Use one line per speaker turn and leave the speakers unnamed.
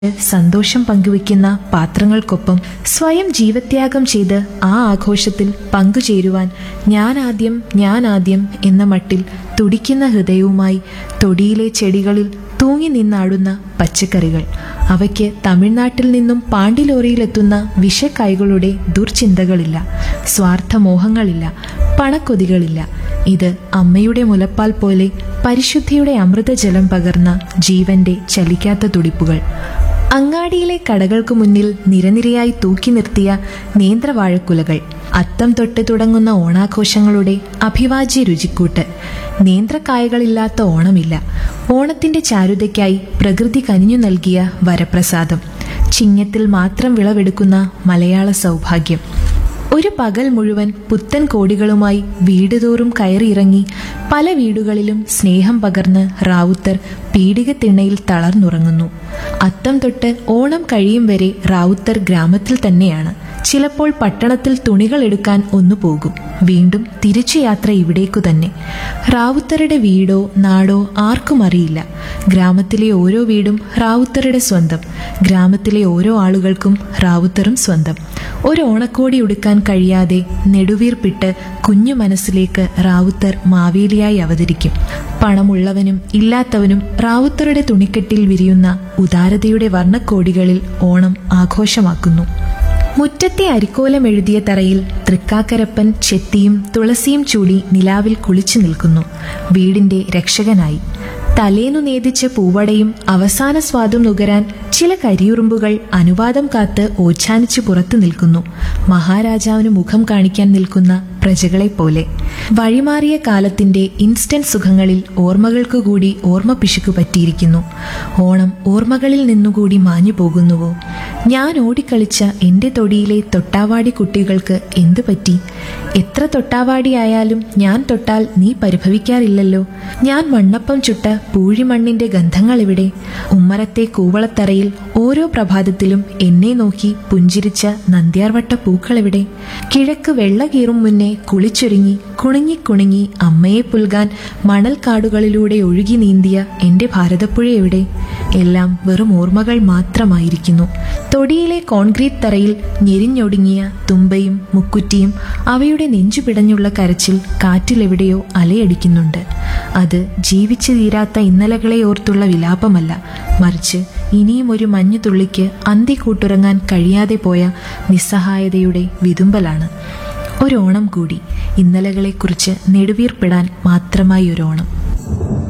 സന്തോഷം പങ്കുവയ്ക്കുന്ന പാത്രങ്ങൾക്കൊപ്പം സ്വയം ജീവത്യാഗം ചെയ്ത് ആ ആഘോഷത്തിൽ പങ്കുചേരുവാൻ ഞാൻ ആദ്യം ഞാൻ ആദ്യം എന്ന മട്ടിൽ തുടിക്കുന്ന ഹൃദയവുമായി തൊടിയിലെ ചെടികളിൽ തൂങ്ങി നിന്നാടുന്ന പച്ചക്കറികൾ അവയ്ക്ക് തമിഴ്നാട്ടിൽ നിന്നും പാണ്ടിലോറിയിലെത്തുന്ന വിഷക്കായ്കളുടെ ദുർചിന്തകളില്ല സ്വാർത്ഥമോഹങ്ങളില്ല പണക്കൊതികളില്ല ഇത് അമ്മയുടെ മുലപ്പാൽ പോലെ പരിശുദ്ധിയുടെ അമൃതജലം പകർന്ന ജീവന്റെ ചലിക്കാത്ത തുടിപ്പുകൾ അങ്ങാടിയിലെ കടകൾക്കു മുന്നിൽ നിരനിരയായി തൂക്കി നിർത്തിയ നേന്ത്രവാഴക്കുലകൾ അത്തം തൊട്ട് തുടങ്ങുന്ന ഓണാഘോഷങ്ങളുടെ അഭിവാജ്യ രുചിക്കൂട്ട് നേന്ത്രക്കായകളില്ലാത്ത ഓണമില്ല ഓണത്തിന്റെ ചാരുതയ്ക്കായി പ്രകൃതി കനിഞ്ഞു നൽകിയ വരപ്രസാദം ചിങ്ങത്തിൽ മാത്രം വിളവെടുക്കുന്ന മലയാള സൗഭാഗ്യം ഒരു പകൽ മുഴുവൻ പുത്തൻ കോടികളുമായി വീടുതോറും കയറിയിറങ്ങി പല വീടുകളിലും സ്നേഹം പകർന്ന് റാവുത്തർ പീഡികത്തിണ്ണയിൽ തളർന്നുറങ്ങുന്നു അത്തം തൊട്ട് ഓണം കഴിയും വരെ റാവുത്തർ ഗ്രാമത്തിൽ തന്നെയാണ് ചിലപ്പോൾ പട്ടണത്തിൽ തുണികൾ എടുക്കാൻ ഒന്നു പോകും വീണ്ടും തിരിച്ചു യാത്ര ഇവിടേക്കു തന്നെ റാവുത്തറുടെ വീടോ നാടോ ആർക്കും അറിയില്ല ഗ്രാമത്തിലെ ഓരോ വീടും റാവുത്തറുടെ സ്വന്തം ഗ്രാമത്തിലെ ഓരോ ആളുകൾക്കും റാവുത്തറും സ്വന്തം ഒരു ഓണക്കോടി ഉടുക്കാൻ കഴിയാതെ നെടുവീർപ്പിട്ട് കുഞ്ഞു മനസ്സിലേക്ക് റാവുത്തർ മാവേലിയായി അവതരിക്കും പണമുള്ളവനും ഇല്ലാത്തവനും റാവുത്തറുടെ തുണിക്കെട്ടിൽ വിരിയുന്ന ഉദാരതയുടെ വർണ്ണക്കോടികളിൽ ഓണം ആഘോഷമാക്കുന്നു മുറ്റത്തെ അരിക്കോലം എഴുതിയ തറയിൽ തൃക്കാക്കരപ്പൻ ചെത്തിയും തുളസിയും ചൂടി നിലാവിൽ കുളിച്ചു നിൽക്കുന്നു വീടിന്റെ രക്ഷകനായി തലേന്നു നേദിച്ച പൂവടയും അവസാന സ്വാദും നുകരാൻ ചില കരിയുറുമ്പുകൾ അനുവാദം കാത്ത് ഓച്ഛാനിച്ചു പുറത്തു നിൽക്കുന്നു മഹാരാജാവിന് മുഖം കാണിക്കാൻ നിൽക്കുന്ന പ്രജകളെ പോലെ വഴിമാറിയ കാലത്തിന്റെ ഇൻസ്റ്റന്റ് സുഖങ്ങളിൽ ഓർമ്മകൾക്കു കൂടി ഓർമ്മ പിശുക്കു പറ്റിയിരിക്കുന്നു ഓണം ഓർമ്മകളിൽ നിന്നുകൂടി മാഞ്ഞു പോകുന്നുവോ ഞാൻ ഓടിക്കളിച്ച എന്റെ തൊടിയിലെ തൊട്ടാവാടി കുട്ടികൾക്ക് എന്തു പറ്റി എത്ര തൊട്ടാവാടിയായാലും ഞാൻ തൊട്ടാൽ നീ പരിഭവിക്കാറില്ലല്ലോ ഞാൻ മണ്ണപ്പം ചുട്ട പൂഴിമണ്ണിന്റെ ഗന്ധങ്ങൾ ഇവിടെ ഉമ്മറത്തെ കൂവളത്തറയിൽ ഓരോ പ്രഭാതത്തിലും എന്നെ നോക്കി പുഞ്ചിരിച്ച നന്ദ്യാർവട്ട പൂക്കളെവിടെ കിഴക്ക് വെള്ള കീറും മുന്നേ കുളിച്ചൊരുങ്ങി കുണുങ്ങി കുണുങ്ങി അമ്മയെ പുൽകാൻ മണൽക്കാടുകളിലൂടെ ഒഴുകി നീന്തിയ എന്റെ ഭാരതപ്പുഴ എവിടെ എല്ലാം വെറും ഓർമ്മകൾ മാത്രമായിരിക്കുന്നു തൊടിയിലെ കോൺക്രീറ്റ് തറയിൽ ഞെരിഞ്ഞൊടുങ്ങിയ തുമ്പയും മുക്കുറ്റിയും അവയുടെ നെഞ്ചു പിടഞ്ഞുള്ള കരച്ചിൽ കാറ്റിലെവിടെയോ അലയടിക്കുന്നുണ്ട് അത് ജീവിച്ചു തീരാത്ത ഇന്നലകളെ ഓർത്തുള്ള വിലാപമല്ല മറിച്ച് ഇനിയും ഒരു മഞ്ഞുതുള്ളിക്ക് അന്തി കൂട്ടുറങ്ങാൻ കഴിയാതെ പോയ നിസ്സഹായതയുടെ വിതുമ്പലാണ് ഒരോണം കൂടി ഇന്നലകളെക്കുറിച്ച് നെടുവീർപ്പിടാൻ മാത്രമായി ഒരോണം